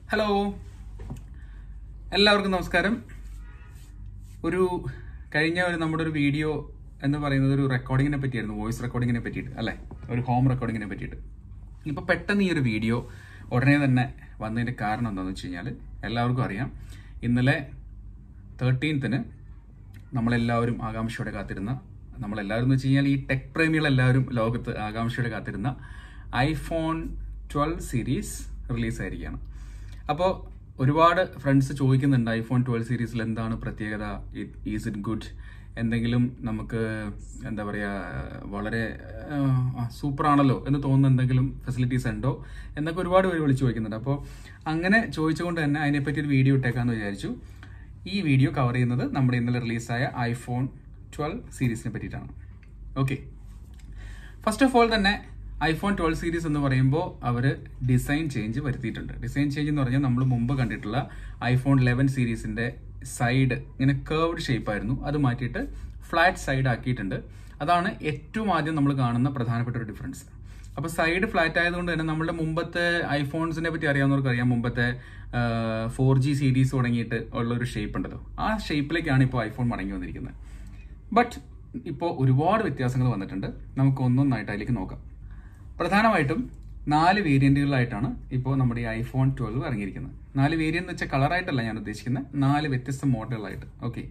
hello എല്ലാവർക്കും നമസ്കാരം ഒരു കഴിഞ്ഞ ഒരു നമ്മുടെ ഒരു വീഡിയോ എന്ന് പറയുന്നത് ഒരു റെക്കോർഡിങ്ങിനെ പറ്റിയായിരുന്നു വോയിസ് റെക്കോർഡിങ്ങിനെ പറ്റിയിട്ട് അല്ലേ ഒരു ഹോം റെക്കോർഡിങ്ങിനെ പറ്റിയിട്ട് ഇപ്പോൾ പെട്ടെന്ന് ഈ ഒരു വീഡിയോ ഉടനെ തന്നെ വന്നതിൻ്റെ കാരണം എന്താണെന്ന് വെച്ച് കഴിഞ്ഞാൽ എല്ലാവർക്കും അറിയാം ഇന്നലെ തേർട്ടീൻത്തിന് നമ്മളെല്ലാവരും ആകാംക്ഷയോടെ കാത്തിരുന്ന നമ്മളെല്ലാവരും എന്ന് വെച്ച് കഴിഞ്ഞാൽ ഈ ടെക് പ്രേമികളെല്ലാവരും ലോകത്ത് ആകാംക്ഷയോടെ കാത്തിരുന്ന ഐഫോൺ ട്വൽവ് സീരീസ് റിലീസായിരിക്കുകയാണ് അപ്പോൾ ഒരുപാട് ഫ്രണ്ട്സ് ചോദിക്കുന്നുണ്ട് ഐഫോൺ ട്വൽവ് സീരീസിൽ എന്താണ് പ്രത്യേകത ഈസ് ഇറ്റ് ഗുഡ് എന്തെങ്കിലും നമുക്ക് എന്താ പറയുക വളരെ സൂപ്പർ ആണല്ലോ എന്ന് തോന്നുന്ന എന്തെങ്കിലും ഫെസിലിറ്റീസ് ഉണ്ടോ എന്നൊക്കെ ഒരുപാട് പേര് വിളിച്ച് ചോദിക്കുന്നുണ്ട് അപ്പോൾ അങ്ങനെ ചോദിച്ചുകൊണ്ട് തന്നെ അതിനെപ്പറ്റി ഒരു വീഡിയോ ഇട്ടേക്കാമെന്ന് വിചാരിച്ചു ഈ വീഡിയോ കവർ ചെയ്യുന്നത് നമ്മുടെ ഇന്നലെ റിലീസായ ഐഫോൺ ട്വൽവ് സീരീസിനെ പറ്റിയിട്ടാണ് ഓക്കെ ഫസ്റ്റ് ഓഫ് ഓൾ തന്നെ ഐഫോൺ ട്വൽവ് സീരീസ് എന്ന് പറയുമ്പോൾ അവർ ഡിസൈൻ ചേഞ്ച് വരുത്തിയിട്ടുണ്ട് ഡിസൈൻ ചേഞ്ച് എന്ന് പറഞ്ഞാൽ നമ്മൾ മുമ്പ് കണ്ടിട്ടുള്ള ഐഫോൺ ലെവൻ സീരീസിന്റെ സൈഡ് ഇങ്ങനെ കേർവ്ഡ് ഷേപ്പ് ആയിരുന്നു അത് മാറ്റിയിട്ട് ഫ്ലാറ്റ് സൈഡ് ആക്കിയിട്ടുണ്ട് അതാണ് ഏറ്റവും ആദ്യം നമ്മൾ കാണുന്ന പ്രധാനപ്പെട്ട ഒരു ഡിഫറൻസ് അപ്പോൾ സൈഡ് ഫ്ലാറ്റ് ആയതുകൊണ്ട് തന്നെ നമ്മുടെ മുമ്പത്തെ ഐഫോൺസിനെ പറ്റി അറിയാവുന്നവർക്ക് അറിയാം മുമ്പത്തെ ഫോർ ജി സീരീസ് തുടങ്ങിയിട്ട് ഉള്ള ഒരു ഷേപ്പ് ഉണ്ടല്ലോ ആ ഷേപ്പിലേക്കാണ് ഇപ്പോൾ ഐഫോൺ മടങ്ങി വന്നിരിക്കുന്നത് ബട്ട് ഇപ്പോൾ ഒരുപാട് വ്യത്യാസങ്ങൾ വന്നിട്ടുണ്ട് നമുക്ക് ഒന്നൊന്നായിട്ട് അതിലേക്ക് നോക്കാം പ്രധാനമായിട്ടും നാല് വേരിയന്റുകളായിട്ടാണ് ഇപ്പോൾ നമ്മുടെ ഈ ഐഫോൺ ട്വൽവ് ഇറങ്ങിയിരിക്കുന്നത് നാല് വേരിയന്റ് എന്ന് വെച്ചാൽ കളറായിട്ടല്ല ഞാൻ ഉദ്ദേശിക്കുന്നത് നാല് വ്യത്യസ്ത മോഡലുകളായിട്ട് ഓക്കെ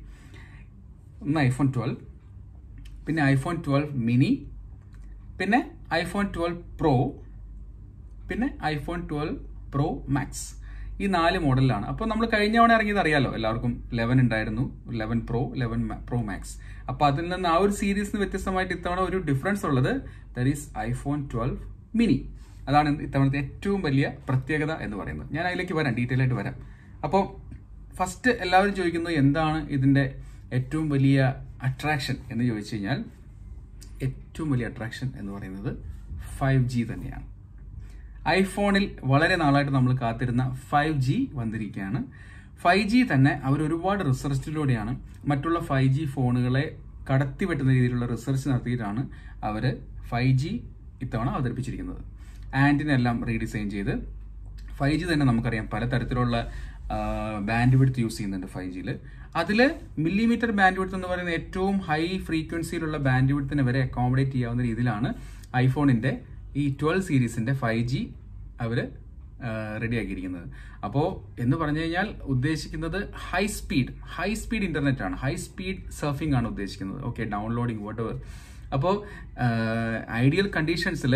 ഒന്ന് ഐഫോൺ ട്വൽവ് പിന്നെ ഐഫോൺ ട്വൽവ് മിനി പിന്നെ ഐഫോൺ ട്വൽവ് പ്രോ പിന്നെ ഐഫോൺ ട്വൽവ് പ്രോ മാക്സ് ഈ നാല് മോഡലിലാണ് അപ്പോൾ നമ്മൾ കഴിഞ്ഞ തവണ ഇറങ്ങിയത് അറിയാലോ എല്ലാവർക്കും ലെവൻ ഉണ്ടായിരുന്നു eleven pro eleven pro max അപ്പോൾ അതിൽ നിന്ന് ആ ഒരു സീരീസിന് വ്യത്യസ്തമായിട്ട് ഇത്തവണ ഒരു ഡിഫറൻസ് ഉള്ളത് that is iPhone twelve mini അതാണ് ഇത്തവണത്തെ ഏറ്റവും വലിയ പ്രത്യേകത എന്ന് പറയുന്നത് ഞാൻ അതിലേക്ക് വരാം ഡീറ്റെയിൽ ആയിട്ട് വരാം അപ്പോൾ ഫസ്റ്റ് എല്ലാവരും ചോദിക്കുന്നത് എന്താണ് ഇതിന്റെ ഏറ്റവും വലിയ അട്രാക്ഷൻ എന്ന് ചോദിച്ചു കഴിഞ്ഞാൽ ഏറ്റവും വലിയ അട്രാക്ഷൻ എന്ന് പറയുന്നത് ഫൈവ് ജി തന്നെയാണ് ഐഫോണിൽ വളരെ നാളായിട്ട് നമ്മൾ കാത്തിരുന്ന ഫൈവ് ജി വന്നിരിക്കുകയാണ് ഫൈവ് ജി തന്നെ അവർ ഒരുപാട് റിസർച്ചിലൂടെയാണ് മറ്റുള്ള ഫൈവ് ജി ഫോണുകളെ കടത്തിവെട്ടുന്ന രീതിയിലുള്ള റിസർച്ച് നടത്തിയിട്ടാണ് അവർ ഫൈവ് ജി ഇത്തവണ അവതരിപ്പിച്ചിരിക്കുന്നത് ആൻറ്റിന എല്ലാം റീഡിസൈൻ ചെയ്ത് ഫൈവ് ജി തന്നെ നമുക്കറിയാം പലതരത്തിലുള്ള ബാൻഡ് വിഡ്ത്ത് യൂസ് ചെയ്യുന്നുണ്ട് ഫൈവ് ജിയിൽ അതിൽ മില്ലിമീറ്റർ ബാൻഡ് വിഡ്ത്ത് എന്ന് പറയുന്ന ഏറ്റവും ഹൈ ഫ്രീക്വൻസിയിലുള്ള ബാൻഡ് വിഡ്ത്തിനെ വരെ അക്കോമഡേറ്റ് ചെയ്യാവുന്ന രീതിയിലാണ് ഐഫോണിന്റെ ഈ ട്വൽവ് സീരീസിന്റെ ഫൈവ് ജി അവർ റെഡിയാക്കിയിരിക്കുന്നത് അപ്പോൾ എന്ന് പറഞ്ഞു കഴിഞ്ഞാൽ ഉദ്ദേശിക്കുന്നത് high speed high speed internet ആണ് ഹൈ സ്പീഡ് സർഫിംഗ് ആണ് ഉദ്ദേശിക്കുന്നത് ഓക്കെ ഡൗൺലോഡിങ് വാട്ട് എവർ അപ്പോൾ ഐഡിയൽ കണ്ടീഷൻസിൽ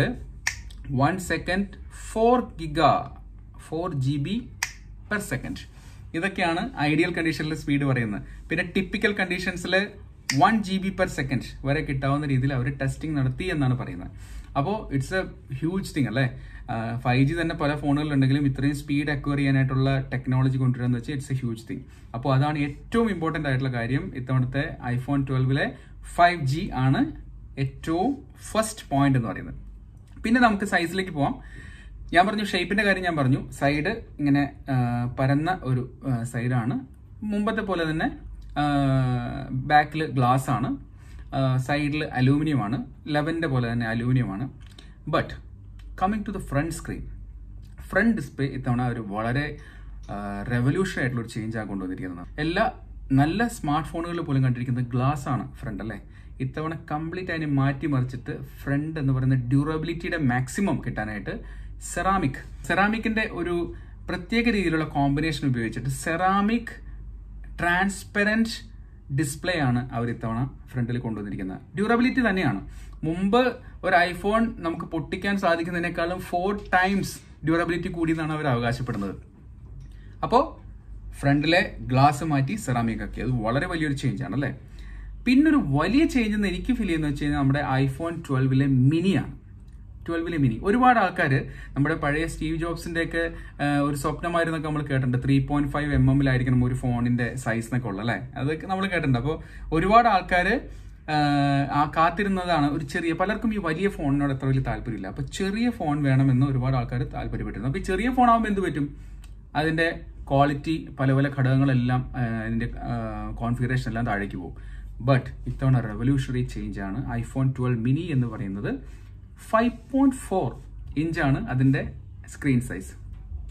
one second four giga four G B per second ഇതൊക്കെയാണ് ഐഡിയൽ കണ്ടീഷനിൽ സ്പീഡ് പറയുന്നത് പിന്നെ ടിപ്പിക്കൽ കണ്ടീഷൻസിൽ one G B per second വരെ കിട്ടാവുന്ന രീതിയിൽ അവർ ടെസ്റ്റിംഗ് നടത്തി എന്നാണ് പറയുന്നത് അപ്പോൾ ഇറ്റ്സ് എ ഹ്യൂജ് തിങ് അല്ലേ ഫൈവ് ജി തന്നെ പല ഫോണുകളിലുണ്ടെങ്കിലും ഇത്രയും സ്പീഡ് അക്വയർ ചെയ്യാനായിട്ടുള്ള ടെക്നോളജി കൊണ്ടുവരിക എന്ന് വെച്ചാൽ ഇറ്റ്സ് എ ഹ്യൂജ് തിങ് അപ്പോൾ അതാണ് ഏറ്റവും ഇമ്പോർട്ടൻ്റ് ആയിട്ടുള്ള കാര്യം ഇത്തവണത്തെ ഐഫോൺ ട്വൽവിലെ ഫൈവ് ജി ആണ് ഏറ്റവും ഫസ്റ്റ് പോയിന്റ് എന്ന് പറയുന്നത് പിന്നെ നമുക്ക് സൈസിലേക്ക് പോവാം ഞാൻ പറഞ്ഞു ഷേപ്പിന്റെ കാര്യം ഞാൻ പറഞ്ഞു സൈഡ് ഇങ്ങനെ പരന്ന ഒരു സൈഡാണ് മുമ്പത്തെ പോലെ തന്നെ ബാക്കിൽ ഗ്ലാസ് ആണ് സൈഡിൽ അലൂമിനിയം ആണ് ലെവൻ്റെ പോലെ തന്നെ അലൂമിനിയം ആണ് but coming to the front screen front display ഇത്തവണ ഒരു വളരെ റെവല്യൂഷൻ ആയിട്ടുള്ള ഒരു ചേഞ്ച് ആണ് കൊണ്ടുവന്നിരിക്കുന്നത് എല്ലാ നല്ല സ്മാർട്ട് ഫോണുകളിൽ പോലും കണ്ടിരിക്കുന്നത് ഗ്ലാസ് ആണ് ഫ്രണ്ട് അല്ലേ ഇത്തവണ കംപ്ലീറ്റ് അതിനെ മാറ്റി മറിച്ചിട്ട് ഫ്രണ്ട് എന്ന് പറയുന്ന ഡ്യൂറബിലിറ്റിയുടെ മാക്സിമം കിട്ടാനായിട്ട് സെറാമിക് സെറാമിക്കിന്റെ ഒരു പ്രത്യേക രീതിയിലുള്ള കോമ്പിനേഷൻ ഉപയോഗിച്ചിട്ട് സെറാമിക് ട്രാൻസ്പെറൻറ്റ് ഡിസ്പ്ലേ ആണ് അവർ ഇത്തവണ ഫ്രണ്ടിൽ കൊണ്ടുവന്നിരിക്കുന്നത് ഡ്യൂറബിലിറ്റി തന്നെയാണ് മുമ്പ് ഒരു ഐഫോൺ നമുക്ക് പൊട്ടിക്കാൻ സാധിക്കുന്നതിനേക്കാളും ഫോർ ടൈംസ് ഡ്യൂറബിലിറ്റി കൂടിയെന്നാണ് അവർ അവകാശപ്പെടുന്നത് അപ്പോൾ ഫ്രണ്ടിലെ ഗ്ലാസ് മാറ്റി സെറാമിക് ആക്കി അത് വളരെ വലിയൊരു ചേഞ്ച് ആണ് അല്ലേ പിന്നൊരു വലിയ ചേഞ്ച് എന്ന് എനിക്ക് ഫീൽ ചെയ്യുന്നത് വെച്ച് കഴിഞ്ഞാൽ നമ്മുടെ ഐഫോൺ ട്വൽവിലെ മിനിയാണ് ട്വൽവിലെ മിനി ഒരുപാട് ആൾക്കാർ നമ്മുടെ പഴയ സ്റ്റീവ് ജോബ്സിന്റെ ഒക്കെ ഒരു സ്വപ്നമായിരുന്നൊക്കെ നമ്മൾ കേട്ടിട്ടുണ്ട് ത്രീ പോയിന്റ് ഫൈവ് എം എമ്മിലായിരിക്കണം ഒരു ഫോണിന്റെ സൈസ് എന്നൊക്കെ ഉള്ളത് അല്ലേ അതൊക്കെ നമ്മൾ കേട്ടിട്ടുണ്ട് അപ്പോൾ ഒരുപാട് ആൾക്കാർ ആ കാത്തിരുന്നതാണ് ഒരു ചെറിയ പലർക്കും ഈ വലിയ ഫോണിനോട് അത്ര വലിയ താല്പര്യമില്ല അപ്പോൾ ചെറിയ ഫോൺ വേണമെന്ന് ഒരുപാട് ആൾക്കാർ താല്പര്യപ്പെട്ടിരുന്നു അപ്പോൾ ഈ ചെറിയ ഫോൺ ആകുമ്പോൾ എന്ത് പറ്റും അതിന്റെ ക്വാളിറ്റി പല പല ഘടകങ്ങളെല്ലാം അതിന്റെ കോൺഫിഗറേഷൻ എല്ലാം താഴേക്ക് പോകും ബട്ട് ഇത്തവണ റെവല്യൂഷണറി ചേഞ്ച് ആണ് ഐഫോൺ ട്വൽവ് മിനി എന്ന് പറയുന്നത് ഫൈവ് പോയിന്റ് ഫോർ ഇഞ്ചാണ് അതിന്റെ സ്ക്രീൻ സൈസ്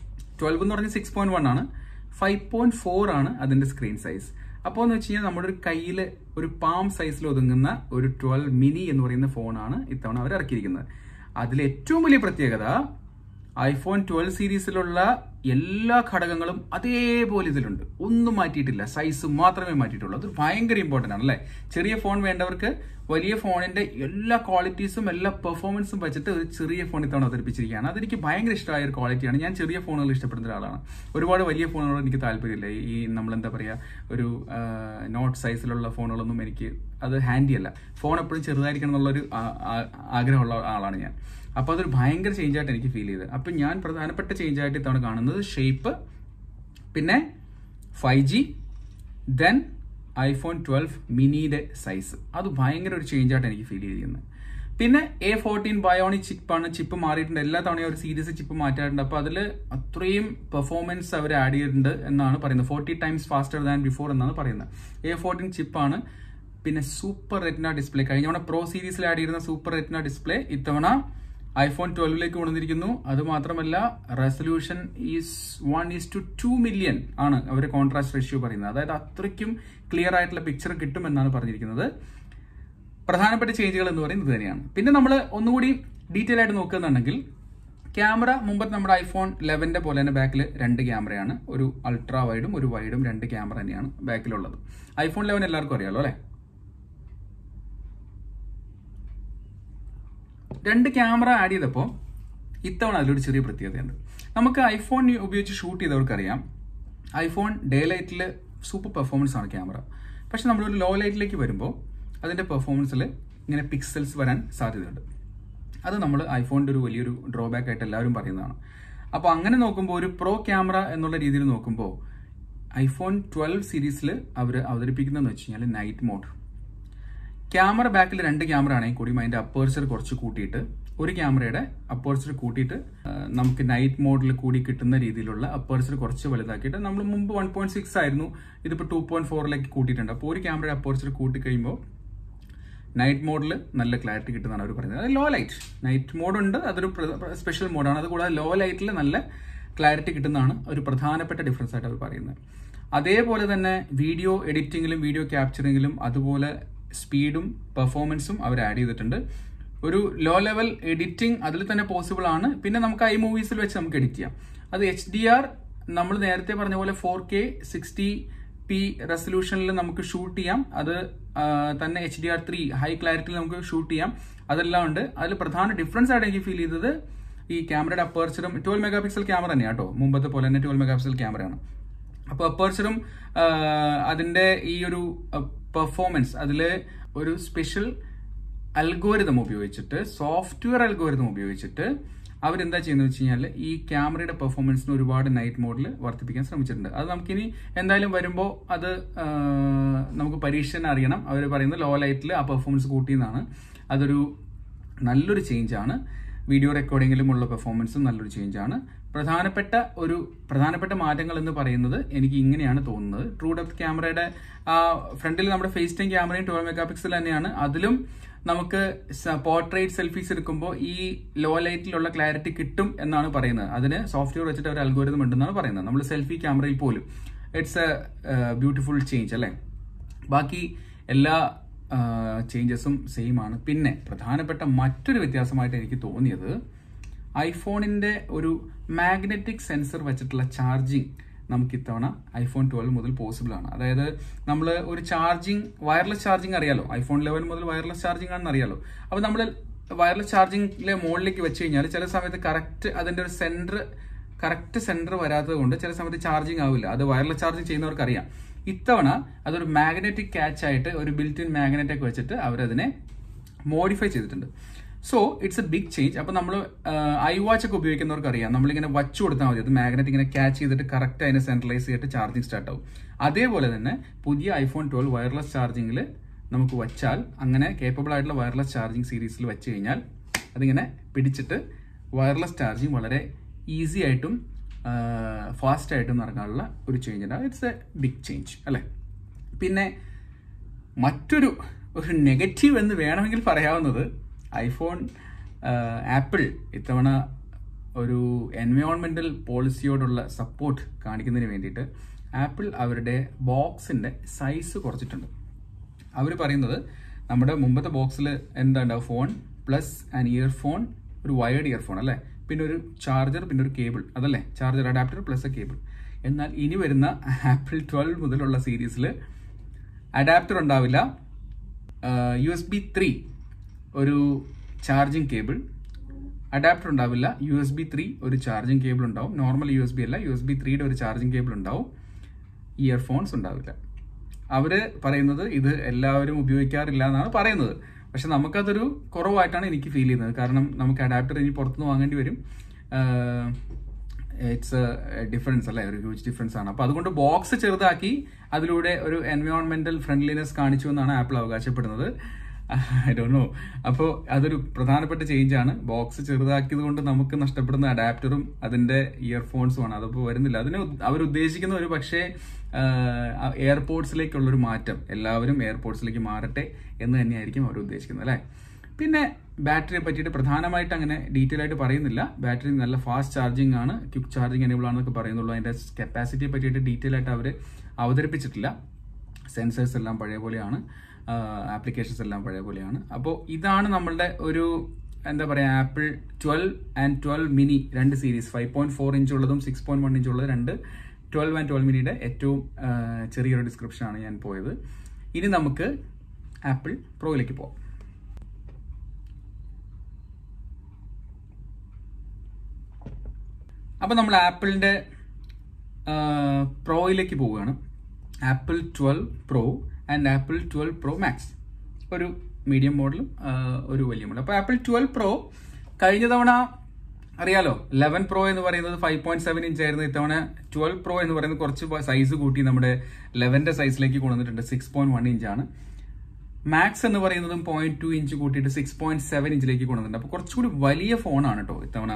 ട്വൽവ് എന്ന് പറഞ്ഞാൽ സിക്സ് പോയിന്റ് വൺ ആണ് ഫൈവ് പോയിന്റ് ഫോർ ആണ് അതിന്റെ സ്ക്രീൻ സൈസ് അപ്പോൾ എന്ന് വെച്ച് കഴിഞ്ഞാൽ നമ്മുടെ ഒരു കയ്യിൽ ഒരു പാം സൈസിൽ ഒതുങ്ങുന്ന ഒരു ട്വൽവ് മിനി എന്ന് പറയുന്ന ഫോണാണ് ഇത്തവണ അവർ ഇറക്കിയിരിക്കുന്നത് അതിൽ ഏറ്റവും വലിയ പ്രത്യേകത ഐഫോൺ ട്വൽവ് സീരീസിലുള്ള എല്ലാ ഘടകങ്ങളും അതേപോലെ ഇതിലുണ്ട് ഒന്നും മാറ്റിയിട്ടില്ല സൈസ് മാത്രമേ മാറ്റിയിട്ടുള്ളൂ അത് ഭയങ്കര ഇമ്പോർട്ടൻ്റ് ആണ് അല്ലേ ചെറിയ ഫോൺ വേണ്ടവർക്ക് വലിയ ഫോണിന്റെ എല്ലാ ക്വാളിറ്റീസും എല്ലാ പെർഫോമൻസും വെച്ചിട്ട് ഒരു ചെറിയ ഫോൺ ഇത്തവണ അവതരിപ്പിച്ചിരിക്കുകയാണ് അതെനിക്ക് ഭയങ്കര ഇഷ്ടമായ ഒരു ക്വാളിറ്റിയാണ് ഞാൻ ചെറിയ ഫോണുകൾ ഇഷ്ടപ്പെടുന്ന ഒരാളാണ് ഒരുപാട് വലിയ ഫോണുകളോട് എനിക്ക് താല്പര്യമില്ല ഈ നമ്മൾ എന്താ പറയുക ഒരു നോട്ട് സൈസിലുള്ള ഫോണുകളൊന്നും എനിക്ക് അത് ഹാൻഡി അല്ല ഫോൺ എപ്പോഴും ചെറുതായിരിക്കണം എന്നുള്ളൊരു ആ- ആ- ആഗ്രഹമുള്ള ആളാണ് ഞാൻ അപ്പോൾ അതൊരു ഭയങ്കര ചേഞ്ച് ആയിട്ട് എനിക്ക് ഫീൽ ചെയ്തത് അപ്പം ഞാൻ പ്രധാനപ്പെട്ട ചേഞ്ച് ആയിട്ട് ഇത്തവണ കാണുന്നത് ഷേപ്പ് പിന്നെ five G then iPhone twelve മിനിയുടെ സൈസ് അത് ഭയങ്കര ഒരു ചേഞ്ച് ആയിട്ട് എനിക്ക് ഫീൽ ചെയ്തിരിക്കുന്നത് പിന്നെ എ ഫോർട്ടീൻ ബയോണിക് ചിപ്പാണ് ചിപ്പ് മാറിയിട്ടുണ്ട് എല്ലാ തവണയും ഒരു സീരീസ് ചിപ്പ് മാറ്റാറുണ്ട് അപ്പോൾ അതിൽ അത്രയും പെർഫോമൻസ് അവർ ആഡ് ചെയ്തിട്ടുണ്ട് എന്നാണ് പറയുന്നത് forty times faster than before എന്നാണ് പറയുന്നത് എ ഫോർട്ടീൻ ചിപ്പാണ് പിന്നെ സൂപ്പർ റെറ്റിന ഡിസ്പ്ലേ കഴിഞ്ഞ തവണ പ്രോ സീരീസിൽ ആഡ് ചെയ്യുന്ന സൂപ്പർ റെറ്റിന ഡിസ്പ്ലേ ഇത്തവണ ഐഫോൺ ട്വൽവിലേക്ക് കൊണ്ടുവന്നിരിക്കുന്നു അത് മാത്രമല്ല resolution is one is two two million ആണ് അവർ കോൺട്രാസ്റ്റ് റേഷ്യോ പറയുന്നത് അതായത് അത്രയ്ക്കും ക്ലിയർ ആയിട്ടുള്ള പിക്ചർ കിട്ടുമെന്നാണ് പറഞ്ഞിരിക്കുന്നത് പ്രധാനപ്പെട്ട ചേഞ്ചുകൾ എന്ന് പറയുന്നത് ഇത് തന്നെയാണ് പിന്നെ നമ്മൾ ഒന്നുകൂടി ഡീറ്റെയിൽ ആയിട്ട് നോക്കുന്നുണ്ടെങ്കിൽ ക്യാമറ മുമ്പത്തെ നമ്മുടെ ഐഫോൺ ലെവന്റെ പോലെ തന്നെ ബാക്കിൽ രണ്ട് ക്യാമറയാണ് ഒരു അൾട്രാ വൈഡും ഒരു വൈഡും രണ്ട് ക്യാമറ തന്നെയാണ് ബാക്കിലുള്ളത് ഐഫോൺ ലെവൻ എല്ലാവർക്കും അറിയാലോ അല്ലേ രണ്ട് ക്യാമറ ആഡ് ചെയ്തപ്പോൾ ഇത്തവണ അതിലൊരു ചെറിയ പ്രത്യേകതയുണ്ട് നമുക്ക് ഐഫോൺ ഉപയോഗിച്ച് ഷൂട്ട് ചെയ്തവർക്കറിയാം ഐഫോൺ ഡേ ലൈറ്റിൽ സൂപ്പർ പെർഫോമൻസ് ആണ് ക്യാമറ പക്ഷെ നമ്മളൊരു ലോ ലൈറ്റിലേക്ക് വരുമ്പോൾ അതിൻ്റെ പെർഫോമൻസിൽ ഇങ്ങനെ പിക്സൽസ് വരാൻ സാധ്യതയുണ്ട് അത് നമ്മൾ ഐഫോണിൻ്റെ ഒരു വലിയൊരു ഡ്രോബാക്ക് ആയിട്ട് എല്ലാവരും പറയുന്നതാണ് അപ്പോൾ അങ്ങനെ നോക്കുമ്പോൾ ഒരു പ്രോ ക്യാമറ എന്നുള്ള രീതിയിൽ നോക്കുമ്പോൾ ഐഫോൺ ട്വൽവ് സീരീസിൽ അവർ അവതരിപ്പിക്കുന്നതെന്ന് വെച്ച് കഴിഞ്ഞാൽ നൈറ്റ് മോഡ് ക്യാമറ ബാക്കിൽ രണ്ട് ക്യാമറ ആണെങ്കിൽ കൂടിയും അതിന്റെ അപ്പേർച്ചർ കുറച്ച് കൂട്ടിയിട്ട് ഒരു ക്യാമറയുടെ അപ്പേർച്ചർ കൂട്ടിയിട്ട് ആ, നമുക്ക് നൈറ്റ് മോഡിൽ കൂടി കിട്ടുന്ന രീതിയിലുള്ള അപ്പേർച്ചർ കുറച്ച് വലുതാക്കിയിട്ട് നമ്മൾ മുമ്പ് വൺ പോയിന്റ് സിക്സ് ആയിരുന്നു ഇതിപ്പോൾ ടു പോയിന്റ് ഫോറിലേക്ക് കൂട്ടിയിട്ടുണ്ട് അപ്പോൾ ഒരു ക്യാമറയുടെ അപ്പേർച്ചർ കൂട്ടി കഴിയുമ്പോൾ നൈറ്റ് മോഡിൽ നല്ല ക്ലാരിറ്റി കിട്ടുന്നതാണ് അവർ പറയുന്നത് അത് ലോ ലൈറ്റ് നൈറ്റ് മോഡുണ്ട് അതൊരു സ്പെഷ്യൽ മോഡാണ് അതുകൂടാതെ ലോ ലൈറ്റിൽ നല്ല ക്ലാരിറ്റി കിട്ടുന്നതാണ് ഒരു പ്രധാനപ്പെട്ട ഡിഫറൻസ് ആയിട്ട് അവർ പറയുന്നത് അതേപോലെ തന്നെ വീഡിയോ എഡിറ്റിങ്ങിലും വീഡിയോ ക്യാപ്ചറിങ്ങിലും അതുപോലെ സ്പീഡും പെർഫോമൻസും അവർ ആഡ് ചെയ്തിട്ടുണ്ട് ഒരു ലോ ലെവൽ എഡിറ്റിംഗ് അതിൽ തന്നെ പോസിബിൾ ആണ് പിന്നെ നമുക്ക് ഐ മൂവീസിൽ വെച്ച് നമുക്ക് എഡിറ്റ് ചെയ്യാം അത് എച്ച് ഡി ആർ നമ്മൾ നേരത്തെ പറഞ്ഞ പോലെ ഫോർ കെ സിക്സ്റ്റി പി റെസൊല്യൂഷനിൽ നമുക്ക് ഷൂട്ട് ചെയ്യാം അത് ആ, തന്നെ H D R three high ക്ലാരിറ്റിയിൽ നമുക്ക് ഷൂട്ട് ചെയ്യാം അതെല്ലാം ഉണ്ട് അതിൽ പ്രധാന ഡിഫറൻസ് ആയിട്ട് എനിക്ക് ഫീൽ ചെയ്തത് ഈ ക്യാമറയുടെ അപ്പേർച്ചറും ട്വൽവ് മെഗാ പിക്സൽ ക്യാമറ തന്നെയാണ് കേട്ടോ മുമ്പത്തെ പോലെ തന്നെ ട്വൽവ് മെഗാ പിക്സൽ ക്യാമറയാണ് അപ്പോൾ അപ്പേർച്ചറും അതിന്റെ ഈ ഒരു പെർഫോമൻസ് അതിൽ ഒരു സ്പെഷ്യൽ അൽഗോരിതം ഉപയോഗിച്ചിട്ട് സോഫ്റ്റ്വെയർ അൽഗോരിതം ഉപയോഗിച്ചിട്ട് അവരെന്താ ചെയ്യുന്നത് വെച്ച് കഴിഞ്ഞാൽ ഈ ക്യാമറയുടെ പെർഫോമൻസിന് ഒരുപാട് നൈറ്റ് മോഡിൽ വർദ്ധിപ്പിക്കാൻ ശ്രമിച്ചിട്ടുണ്ട് അത് നമുക്കിനി എന്തായാലും വരുമ്പോൾ അത് ആ, നമുക്ക് പരീക്ഷന് അറിയണം അവർ പറയുന്നത് ലോ ലൈറ്റിൽ ആ പെർഫോമൻസ് കൂട്ടിയെന്നാണ് അതൊരു നല്ലൊരു ചേഞ്ച് ആണ് വീഡിയോ റെക്കോർഡിങ്ങിലും ഉള്ള പെർഫോമൻസും നല്ലൊരു ചേഞ്ച് ആണ് പ്രധാനപ്പെട്ട ഒരു പ്രധാനപ്പെട്ട മാറ്റങ്ങൾ എന്ന് പറയുന്നത് എനിക്ക് ഇങ്ങനെയാണ് തോന്നുന്നത് ട്രൂ ഡെപ്ത് ക്യാമറയുടെ ആ ഫ്രണ്ടിൽ നമ്മുടെ ഫേസ് ടൈം ക്യാമറയും ട്വൽവ് മെഗാ പിക്സൽ തന്നെയാണ് അതിലും നമുക്ക് പോർട്രേറ്റ് സെൽഫീസ് എടുക്കുമ്പോൾ ഈ ലോ ലൈറ്റിലുള്ള ക്ലാരിറ്റി കിട്ടും എന്നാണ് പറയുന്നത് അതിന് സോഫ്റ്റ്വെയർ വെച്ചിട്ട് ഒരു അൽഗോരിതം ഉണ്ടെന്നാണ് പറയുന്നത് നമ്മൾ സെൽഫി ക്യാമറയിൽ പോലും ഇറ്റ്സ് എ ബ്യൂട്ടിഫുൾ ചേഞ്ച് അല്ലേ ബാക്കി എല്ലാ ചേഞ്ചസും സെയിം ആണ് പിന്നെ പ്രധാനപ്പെട്ട മറ്റൊരു വ്യത്യാസമായിട്ട് എനിക്ക് തോന്നിയത് ഐഫോണിന്റെ ഒരു മാഗ്നറ്റിക് സെൻസർ വെച്ചിട്ടുള്ള ചാർജിങ് നമുക്ക് ഇത്തവണ ഐഫോൺ ട്വൽവ് മുതൽ പോസിബിൾ ആണ് അതായത് നമ്മൾ ഒരു ചാർജിങ് വയർലെസ് ചാർജിങ് അറിയാലോ ഐഫോൺ ലെവൻ മുതൽ വയർലെസ് ചാർജിങ് ആണെന്ന് അറിയാലോ അപ്പോൾ നമ്മൾ വയർലെസ് ചാർജിങ്ങിലെ മുകളിലേക്ക് വെച്ച് കഴിഞ്ഞാൽ ചില സമയത്ത് കറക്റ്റ് അതിന്റെ ഒരു സെന്റർ കറക്റ്റ് സെന്റർ വരാത്തത് കൊണ്ട് ചില സമയത്ത് ചാർജിങ് ആവില്ല അത് വയർലെസ് ചാർജിങ് ചെയ്യുന്നവർക്ക് അറിയാം ഇത്തവണ അതൊരു മാഗ്നറ്റിക് ക്യാച്ച് ആയിട്ട് ഒരു ബിൽറ്റ് ഇൻ മാഗ്നറ്റ് ഒക്കെ വെച്ചിട്ട് അവരതിനെ മോഡിഫൈ ചെയ്തിട്ടുണ്ട് so it's a big change അപ്പൊ നമ്മൾ ഐ വാച്ച് ഒക്കെ ഉപയോഗിക്കുന്നവർക്ക് അറിയാം നമ്മളിങ്ങനെ വച്ചു കൊടുത്താൽ മതി അത് മാഗ്നറ്റ് ഇങ്ങനെ ക്യാച്ച് ചെയ്തിട്ട് കറക്റ്റ് അതിനെ സെൻട്രലൈസ് ചെയ്തിട്ട് ചാർജിങ് സ്റ്റാർട്ട് ആവും അതേപോലെ തന്നെ പുതിയ ഐഫോൺ ട്വൽവ് വയർലെസ് ചാർജിങ്ങിൽ നമുക്ക് വച്ചാൽ അങ്ങനെ കേപ്പബിൾ ആയിട്ടുള്ള വയർലെസ് ചാർജിങ് സീരീസിൽ വെച്ച് കഴിഞ്ഞാൽ അതിങ്ങനെ പിടിച്ചിട്ട് വയർലെസ് ചാർജിങ് വളരെ ഈസി ആയിട്ടും ഫാസ്റ്റ് ആയിട്ടും നടക്കാനുള്ള ഒരു ചേഞ്ച് ഉണ്ട് ഇറ്റ്സ് എ ബിഗ് ചേഞ്ച് അല്ലേ പിന്നെ മറ്റൊരു ഒരു നെഗറ്റീവ് എന്ന് വേണമെങ്കിൽ പറയാവുന്നത് ഐഫോൺ ആപ്പിൾ ഇത്തവണ ഒരു എൻവയോൺമെന്റൽ പോളിസിയോടുള്ള സപ്പോർട്ട് കാണിക്കുന്നതിന് വേണ്ടിയിട്ട് ആപ്പിൾ അവരുടെ ബോക്സിന്റെ സൈസ് കുറച്ചിട്ടുണ്ട് അവർ പറയുന്നത് നമ്മുടെ മുമ്പത്തെ ബോക്സിൽ എന്താ ഉണ്ടാവും ഫോൺ പ്ലസ് ആൻ ഇയർഫോൺ ഒരു വയർഡ് ഇയർഫോൺ അല്ലേ പിന്നെ ഒരു ചാർജർ പിന്നെ ഒരു കേബിൾ അതല്ലേ charger adapter plus a cable എന്നാൽ ഇനി വരുന്ന ആപ്പിൾ ട്വൽവ് മുതലുള്ള സീരീസിൽ അഡാപ്റ്റർ ഉണ്ടാവില്ല യു എസ് ബി ത്രീ ഒരു ചാർജിങ് കേബിൾ അഡാപ്റ്റർ ഉണ്ടാവില്ല യു എസ് ബി ത്രീ ഒരു ചാർജിങ് കേബിൾ ഉണ്ടാവും നോർമൽ യു എസ് ബി അല്ല യു എസ് ബി ത്രീയുടെ ഒരു ചാർജിങ് കേബിൾ ഉണ്ടാവും ഇയർഫോൺസ് ഉണ്ടാവില്ല അവര് പറയുന്നത് ഇത് എല്ലാവരും ഉപയോഗിക്കാറില്ല എന്നാണ് പറയുന്നത് പക്ഷെ നമുക്കതൊരു കുറവായിട്ടാണ് എനിക്ക് ഫീൽ ചെയ്യുന്നത് കാരണം നമുക്ക് അഡാപ്റ്റർ ഇനി പുറത്തുനിന്ന് വാങ്ങേണ്ടി വരും ഇറ്റ്സ് ഡിഫറൻസ് അല്ലേ ഒരു ഹ്യൂജ് ഡിഫറൻസ് ആണ് അപ്പൊ അതുകൊണ്ട് ബോക്സ് ചെറുതാക്കി അതിലൂടെ ഒരു എൻവയോൺമെന്റൽ ഫ്രണ്ട്ലിനെസ് കാണിച്ചു എന്നാണ് ആപ്പിൾ അവകാശപ്പെടുന്നത് ഐ ഡോ നോ അപ്പോൾ അതൊരു പ്രധാനപ്പെട്ട ചേഞ്ച് ആണ് ബോക്സ് ചെറുതാക്കിയത് കൊണ്ട് നമുക്ക് നഷ്ടപ്പെടുന്ന അഡാപ്റ്ററും അതിന്റെ ഇയർഫോൺസും ആണ് അതിപ്പോൾ വരുന്നില്ല അതിന് അവർ ഉദ്ദേശിക്കുന്ന ഒരു പക്ഷേ എയർപോർട്സിലേക്കുള്ള ഒരു മാറ്റം എല്ലാവരും എയർപോർട്സിലേക്ക് മാറട്ടെ എന്ന് തന്നെയായിരിക്കും അവർ ഉദ്ദേശിക്കുന്നത് അല്ലേ പിന്നെ ബാറ്ററിയെ പറ്റിയിട്ട് പ്രധാനമായിട്ട് അങ്ങനെ ഡീറ്റെയിൽ ആയിട്ട് പറയുന്നില്ല ബാറ്ററി നല്ല ഫാസ്റ്റ് ചാർജിങ് ആണ് ക്വിക്ക് ചാർജിങ് എനേബിൾ ആണെന്നൊക്കെ പറയുന്നുള്ളൂ അതിന്റെ കപ്പാസിറ്റിയെ പറ്റിയിട്ട് ഡീറ്റെയിൽ ആയിട്ട് അവർ അവതരിപ്പിച്ചിട്ടില്ല സെൻസേഴ്സ് എല്ലാം പഴയ പോലെയാണ് ആപ്ലിക്കേഷൻസ് എല്ലാം പഴയ പോലെയാണ് അപ്പോൾ ഇതാണ് നമ്മളുടെ ഒരു എന്താ പറയുക Apple twelve and twelve mini രണ്ട് series five point four inch ഉള്ളതും സിക്സ് പോയിന്റ് വൺ ഇഞ്ച് ഉള്ളത് രണ്ട് ട്വൽവ് ആൻഡ് ട്വൽവ് മിനിയുടെ ഏറ്റവും ആ, ചെറിയൊരു ഡിസ്ക്രിപ്ഷനാണ് ഞാൻ പോയത് ഇനി നമുക്ക് ആപ്പിൾ പ്രോയിലേക്ക് പോകാം അപ്പോൾ നമ്മൾ ആപ്പിളിൻ്റെ പ്രോയിലേക്ക് പോവുകയാണ് Apple twelve pro and Apple twelve pro max ഒരു മീഡിയം മോഡലും ഒരു വലിയ മോഡൽ അപ്പോൾ ആപ്പിൾ ട്വൽവ് പ്രോ കഴിഞ്ഞ തവണ അറിയാലോ ലെവൻ പ്രോ എന്ന് പറയുന്നത് ഫൈവ് പോയിന്റ് സെവൻ ഇഞ്ച് ആയിരുന്നു ഇത്തവണ ട്വൽവ് പ്രോ എന്ന് പറയുന്നത് കുറച്ച് സൈസ് കൂട്ടി നമ്മുടെ ലെവന്റെ സൈസിലേക്ക് കൊണ്ടുവന്നിട്ടുണ്ട് സിക്സ് പോയിന്റ് വൺ ഇഞ്ചാണ് മാക്സ് എന്ന് പറയുന്നതും പോയിന്റ് ടു ഇഞ്ച് കൂട്ടിയിട്ട് സിക്സ് പോയിന്റ് സെവൻ ഇഞ്ചിലേക്ക് കൊണ്ടുവന്നിട്ടുണ്ട് അപ്പോൾ കുറച്ചുകൂടി വലിയ ഫോണാണ് കേട്ടോ ഇത്തവണ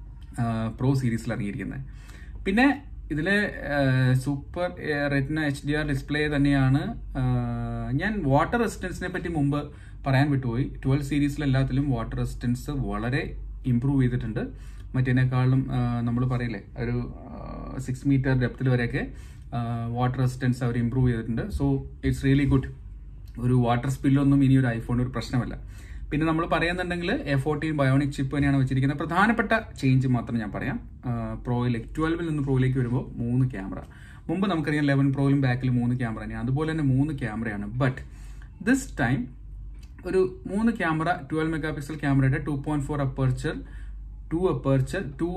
പ്രോ സീരീസിൽ ഇറങ്ങിയിരിക്കുന്നത് പിന്നെ ഇതിൽ super retina H D R display തന്നെയാണ് ആ, ഞാൻ വാട്ടർ റെസിസ്റ്റൻസിനെ പറ്റി മുമ്പ് പറയാൻ വിട്ടുപോയി ട്വൽവ് സീരീസിൽ എല്ലാത്തിലും വാട്ടർ റെസിസ്റ്റൻസ് വളരെ ഇമ്പ്രൂവ് ചെയ്തിട്ടുണ്ട് മറ്റേനേക്കാളും നമ്മൾ പറയില്ലേ ഒരു സിക്സ് മീറ്റർ ഡെപ്തിൽ വരെയൊക്കെ വാട്ടർ റെസിസ്റ്റൻസ് അവർ ഇമ്പ്രൂവ് ചെയ്തിട്ടുണ്ട് സോ ഇറ്റ്സ് റിയലി ഗുഡ് ഒരു വാട്ടർ സ്പില്ലൊന്നും ഇനി ഒരു ഐഫോൺ ഒരു പ്രശ്നമല്ല പിന്നെ നമ്മൾ പറയുന്നുണ്ടെങ്കിൽ എ ഫോർട്ടീൻ ബയോണിക് ചിപ്പ് തന്നെയാണ് വെച്ചിരിക്കുന്നത് പ്രധാനപ്പെട്ട ചേഞ്ച് മാത്രം ഞാൻ പറയാം പ്രോയിലേക്ക് ട്വൽവിൽ നിന്ന് പ്രോയിലേക്ക് വരുമ്പോൾ മൂന്ന് ക്യാമറ മുമ്പ് നമുക്കറിയാം ലെവൻ പ്രോയിലും ബാക്കിൽ മൂന്ന് ക്യാമറ തന്നെയാണ് അതുപോലെ തന്നെ മൂന്ന് ക്യാമറയാണ് ബട്ട് ദിസ് ടൈം ഒരു മൂന്ന് ക്യാമറ ട്വൽവ് മെഗാ പിക്സൽ ക്യാമറയുടെ two point four aperture two aperture two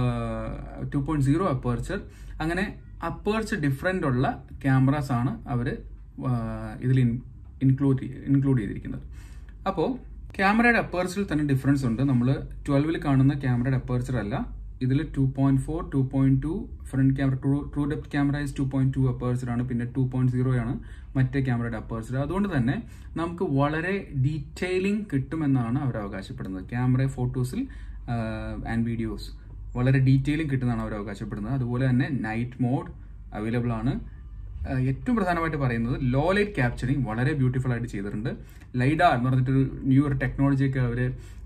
two point zero aperture അങ്ങനെ അപ്പർച്ചർ ഡിഫറെൻ്റ് ഉള്ള ക്യാമറാസ് ആണ് അവർ ഇതിൽ ഇൻക്ലൂഡ് ഇൻക്ലൂഡ് ചെയ്തിരിക്കുന്നത് അപ്പോൾ ക്യാമറയുടെ അപ്പേർച്ചറിൽ തന്നെ ഡിഫറൻസ് ഉണ്ട് നമ്മൾ ട്വൽവിൽ കാണുന്ന ക്യാമറയുടെ അപ്പേർച്ചർ അല്ല ഇതിൽ two point four two point two front camera true true depth camera is two point two aperture ആണ് പിന്നെ ടു പോയിന്റ് സീറോ ആണ് മറ്റേ ക്യാമറയുടെ അപ്പേർച്ചർ അതുകൊണ്ട് തന്നെ നമുക്ക് വളരെ ഡീറ്റെയിലിംഗ് കിട്ടുമെന്നാണ് അവർ അവകാശപ്പെടുന്നത് ക്യാമറ ഫോട്ടോസിൽ ആൻഡ് വീഡിയോസ് വളരെ ഡീറ്റെയിലിംഗ് കിട്ടുമെന്നാണ് അവർ അവകാശപ്പെടുന്നത് അതുപോലെ തന്നെ നൈറ്റ് മോഡ് അവൈലബിൾ ആണ് ആഹ് ഏറ്റവും പ്രധാനമായിട്ട് പറയുന്നത് ലോ ലൈറ്റ് ക്യാപ്ചറിങ് വളരെ ബ്യൂട്ടിഫുൾ ആയിട്ട് ചെയ്തിട്ടുണ്ട് ലൈഡാർ എന്ന് പറഞ്ഞിട്ടൊരു ന്യൂ ഒരു ടെക്നോളജിയൊക്കെ അവർ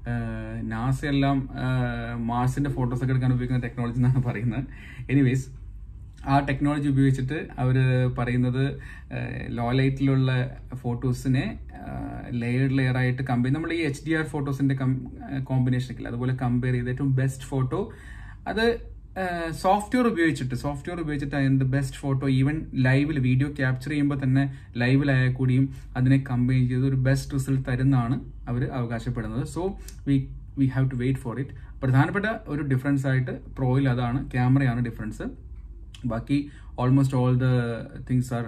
നാസ എല്ലാം മാർസിന്റെ ഫോട്ടോസ് ഒക്കെ എടുക്കാൻ ഉപയോഗിക്കുന്ന ടെക്നോളജി എന്നാണ് പറയുന്നത് എനിവേസ് ആ ടെക്നോളജി ഉപയോഗിച്ചിട്ട് അവർ പറയുന്നത് ലോ ലൈറ്റിലുള്ള ഫോട്ടോസിനെ ലെയർ ലെയർ ആയിട്ട് കമ്പയർ നമ്മൾ ഈ എച്ച് ഡി ആർ ഫോട്ടോസിന്റെ കോമ്പിനേഷൻ ഒക്കെ ഇല്ലേ, അതുപോലെ കമ്പയർ ചെയ്ത് ഏറ്റവും ബെസ്റ്റ് ഫോട്ടോ അത് സോഫ്റ്റ്വെയർ ഉപയോഗിച്ചിട്ട് സോഫ്റ്റ്വെയർ ഉപയോഗിച്ചിട്ട് അതിന്റെ ബെസ്റ്റ് ഫോട്ടോ ഈവൻ ലൈവിൽ വീഡിയോ ക്യാപ്ചർ ചെയ്യുമ്പോൾ തന്നെ ലൈവിലായാൽ കൂടിയും അതിനെ കമ്പൈൻ ചെയ്ത് ഒരു ബെസ്റ്റ് റിസൾട്ട് തരുന്നതാണ് അവർ അവകാശപ്പെടുന്നത് so we we have to wait for it പ്രധാനപ്പെട്ട ഒരു ഡിഫറൻസ് ആയിട്ട് പ്രോയിൽ അതാണ് ക്യാമറയാണ് ഡിഫറൻസ് ബാക്കി almost all the things are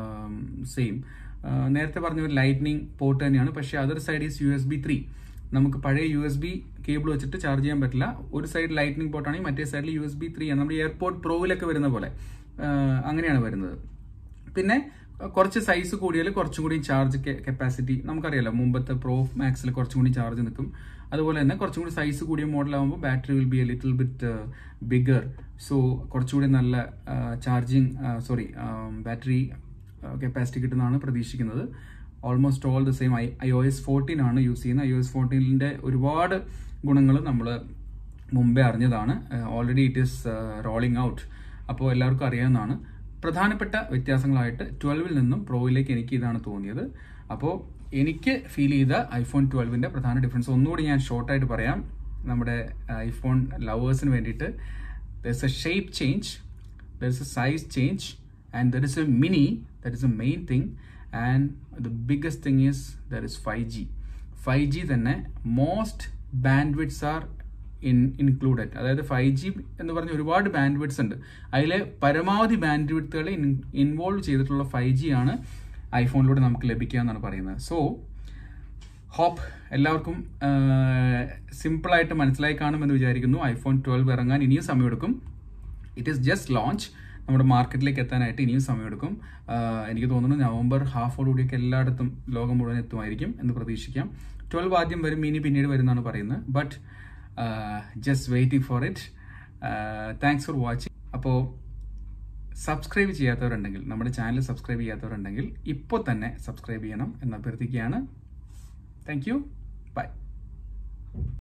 same നേരത്തെ പറഞ്ഞ ഒരു ലൈറ്റ്നിങ് പോർട്ട് തന്നെയാണ് പക്ഷേ other side is U S B three നമുക്ക് പഴയ യു എസ് ബി കേബിൾ വെച്ചിട്ട് ചാർജ് ചെയ്യാൻ പറ്റില്ല ഒരു സൈഡ് ലൈറ്റ്നിങ് പോർട്ടാണെങ്കിൽ മറ്റേ സൈഡിൽ യു എസ് ബി ത്രീ ആണ് നമ്മുടെ എയർപോർട്ട് പ്രോയിലൊക്കെ വരുന്ന പോലെ ആ, അങ്ങനെയാണ് വരുന്നത് പിന്നെ കുറച്ച് സൈസ് കൂടിയാൽ കുറച്ചും കൂടി ചാർജ് കപ്പാസിറ്റി നമുക്കറിയാലോ മുമ്പത്തെ പ്രോ മാക്സിൽ കുറച്ചും കൂടി ചാർജ് നിൽക്കും അതുപോലെ തന്നെ കുറച്ചും കൂടി സൈസ് കൂടിയ മോഡലാകുമ്പോൾ battery will be a little bit bigger so കുറച്ചുകൂടി നല്ല ചാർജിങ് സോറി ബാറ്ററി കപ്പാസിറ്റി കിട്ടുന്നതാണ് പ്രതീക്ഷിക്കുന്നത് almost all the same I I O S fourteen ആണ് യൂസ് ചെയ്യുന്നത് ഐ ഒ എസ് ഫോർട്ടീനിൻ്റെ ഒരുപാട് ഗുണങ്ങൾ നമ്മൾ മുമ്പേ അറിഞ്ഞതാണ് already it is rolling out അപ്പോൾ എല്ലാവർക്കും അറിയാവുന്നതാണ് പ്രധാനപ്പെട്ട വ്യത്യാസങ്ങളായിട്ട് ട്വൽവിൽ നിന്നും പ്രോയിലേക്ക് എനിക്ക് ഇതാണ് തോന്നിയത് അപ്പോൾ എനിക്ക് ഫീൽ ചെയ്ത ഐഫോൺ ട്വൽവിൻ്റെ പ്രധാന ഡിഫറൻസ് ഒന്നുകൂടി ഞാൻ ഷോർട്ടായിട്ട് പറയാം നമ്മുടെ ഐഫോൺ ലവേഴ്സിന് വേണ്ടിയിട്ട് there is a shape change there is a size change and there is a mini there is a main thing and the biggest thing is there is five G five G തന്നെ most band widths are in included അതായത് five G എന്ന് പറഞ്ഞ ഒരുപാട് band widths ഉണ്ട് അതിലെ പരമാവധി band വിഡ്ത്തുകൾ involve ചെയ്തിട്ടുള്ള ഫൈവ് ജി ആണ് ഐഫോണിലൂടെ നമുക്ക് ലഭിക്കുക എന്നാണ് പറയുന്നത് സോ ഹോപ്പ് എല്ലാവർക്കും സിമ്പിളായിട്ട് മനസ്സിലായി കാണുമെന്ന് വിചാരിക്കുന്നു ഐഫോൺ ട്വൽവ് ഇറങ്ങാൻ ഇനിയും സമയമെടുക്കും ഇറ്റ് ഈസ് ജസ്റ്റ് ലോഞ്ച് നമ്മുടെ മാർക്കറ്റിലേക്ക് എത്താനായിട്ട് ഇനിയും സമയമെടുക്കും ആഹ് എനിക്ക് തോന്നുന്നു നവംബർ ഹാഫോടുകൂടിയൊക്കെ എല്ലായിടത്തും ലോകം മുഴുവൻ എത്തുമായിരിക്കും എന്ന് പ്രതീക്ഷിക്കാം ട്വൽവ് ആദ്യം വരും ഇനി പിന്നീട് വരുന്നതാണ് പറയുന്നത് but just waiting for it thanks for watching അപ്പോൾ സബ്സ്ക്രൈബ് ചെയ്യാത്തവരുണ്ടെങ്കിൽ നമ്മുടെ ചാനൽ സബ്സ്ക്രൈബ് ചെയ്യാത്തവരുണ്ടെങ്കിൽ ഇപ്പോൾ തന്നെ സബ്സ്ക്രൈബ് ചെയ്യണം എന്ന് അഭ്യർത്ഥിക്കുകയാണ് താങ്ക് യു ബൈ